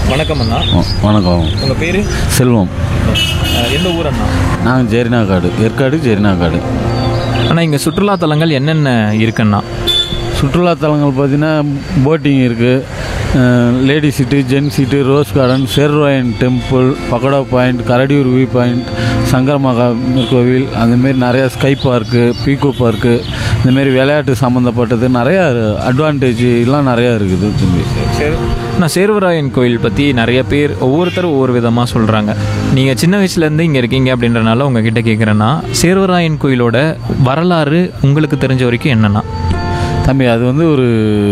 வணக்கம் அண்ணா வ- வணக்கம் உங்கள் பேர் செல்வம் எந்த ஊர் அண்ணா நாங்கள் ஜெரினா காடு ஏற்காடு ஜெரினா காடு அண்ணா இங்கே சுற்றுலா தலங்கள் என்னென்ன இருக்குண்ணா சுற்றுலாத்தலங்கள் பார்த்தீங்கன்னா போட்டிங் இருக்குது lady seat gents seat rose garden Servarayan temple pagoda point Karadiyur view point சங்கர மகாமீர் கோவில் அந்தமாரி நிறையா ஸ்கை பார்க்கு பீகோ பார்க்கு இந்தமாரி விளையாட்டு சம்மந்தப்பட்டது நிறையா அட்வான்டேஜ் எல்லாம் நிறையா இருக்குது தம்பி சரி நான் சேர்வராயன் கோயில் பற்றி நிறைய பேர் ஒவ்வொருத்தரும் ஒவ்வொரு விதமாக சொல்கிறாங்க நீங்கள் சின்ன வயசுலேருந்து இங்கே இருக்கீங்க அப்படின்றனால உங்ககிட்ட கேட்குறேன்னா சேர்வராயன் கோயிலோட வரலாறு உங்களுக்கு தெரிஞ்ச வரைக்கும் என்னென்னா தம்பி அது வந்து ஒரு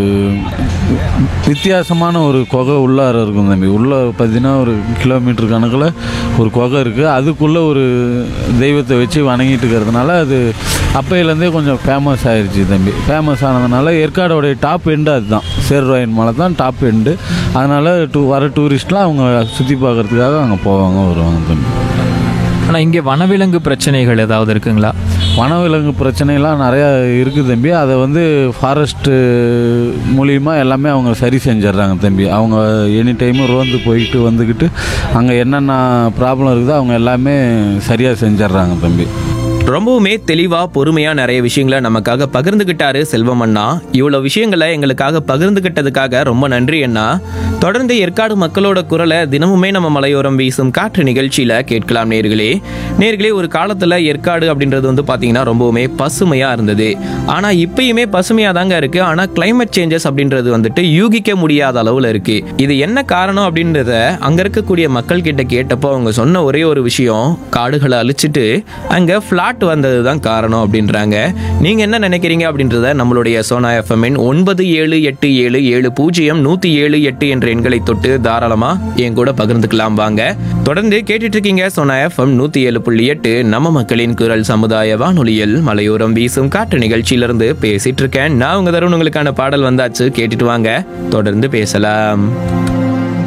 வித்தியாசமான ஒரு குகை உள்ளார இருக்கும் தம்பி உள்ளே பார்த்தீங்கன்னா ஒரு கிலோமீட்டர் கணக்கில் ஒரு குகை இருக்குது அதுக்குள்ளே ஒரு தெய்வத்தை வச்சு வணங்கிட்டு இருக்கிறதுனால அது அப்பையிலேருந்தே கொஞ்சம் ஃபேமஸ் ஆயிடுச்சு தம்பி ஃபேமஸ் ஆனதுனால ஏற்காடோடைய டாப் எண்டு அதுதான் சேர்ராயன் மலை தான் டாப் எண்டு அதனால் டூ வர டூரிஸ்ட்லாம் அவங்க சுற்றி பார்க்கறதுக்காக அங்கே போவாங்க வருவாங்க தம்பி ஆனால் இங்கே வனவிலங்கு பிரச்சனைகள் ஏதாவது இருக்குங்களா வனவிலங்கு பிரச்சனைலாம் நிறையா இருக்குது தம்பி அதை வந்து ஃபாரஸ்ட்டு மூலியமா எல்லாமே அவங்க சரி செஞ்சிடுறாங்க தம்பி அவங்க எனி டைமும் ரோந்து போயிட்டு வந்துக்கிட்டு அங்கே என்னென்ன ப்ராப்ளம் இருக்குதோ அவங்க எல்லாமே சரியாக செஞ்சிடுறாங்க தம்பி ரொம்பவுமே தெளிவா பொறுமையா நிறைய விஷயங்களை நமக்காக பகிர்ந்துகிட்டாரு செல்வம் அண்ணா இவ்வளவு விஷயங்களை எங்களுக்காக பகிர்ந்துகிட்டதுக்காக ரொம்ப நன்றி அண்ணா தொடர்ந்து ஏற்காடு மக்களோட குரலை தினமுமே நம்ம மலையோரம் வீசும் காற்று நிகழ்ச்சியில கேட்கலாம் நேர்களே நேர்களே ஒரு காலத்துல ஏற்காடு அப்படின்றது வந்து பாத்தீங்கன்னா ரொம்பவுமே பசுமையா இருந்தது ஆனா இப்பயுமே பசுமையா தாங்க இருக்கு ஆனா கிளைமேட் சேஞ்சஸ் அப்படின்றது வந்துட்டு யூகிக்க முடியாத அளவுல இருக்கு இது என்ன காரணம் அப்படின்றத அங்க இருக்கக்கூடிய மக்கள் கிட்ட கேட்டப்போ அவங்க சொன்ன ஒரே ஒரு விஷயம் காடுகளை அழிச்சிட்டு அங்க ஃபிளாட் வந்தது தான் காரணம் அப்படின்றாங்க நீங்க என்ன நினைக்கிறீங்க அப்படின்றத நம்மளுடைய சோனா எஃப்எம்மின் ஒன்பது ஏழு எட்டு ஏழு ஏழு பூஜ்ஜியம் நூத்தி ஏழு எட்டு என்ற எண்களை தொட்டு தாராளமா என் கூட பகிர்ந்துக்கலாம் வாங்க தொடர்ந்து கேட்டுட்டு இருக்கீங்க சோனா எஃப்எம் நூத்தி ஏழு புள்ளி எட்டு நம்ம மக்களின் குரல் சமுதாய வானொலியில் மலையோரம் வீசும் காற்று நிகழ்ச்சியிலிருந்து பேசிட்டு இருக்கேன் நான் உங்க தருண் உங்களுக்கான பாடல் வந்தாச்சு கேட்டுட்டு வாங்க தொடர்ந்து பேசலாம்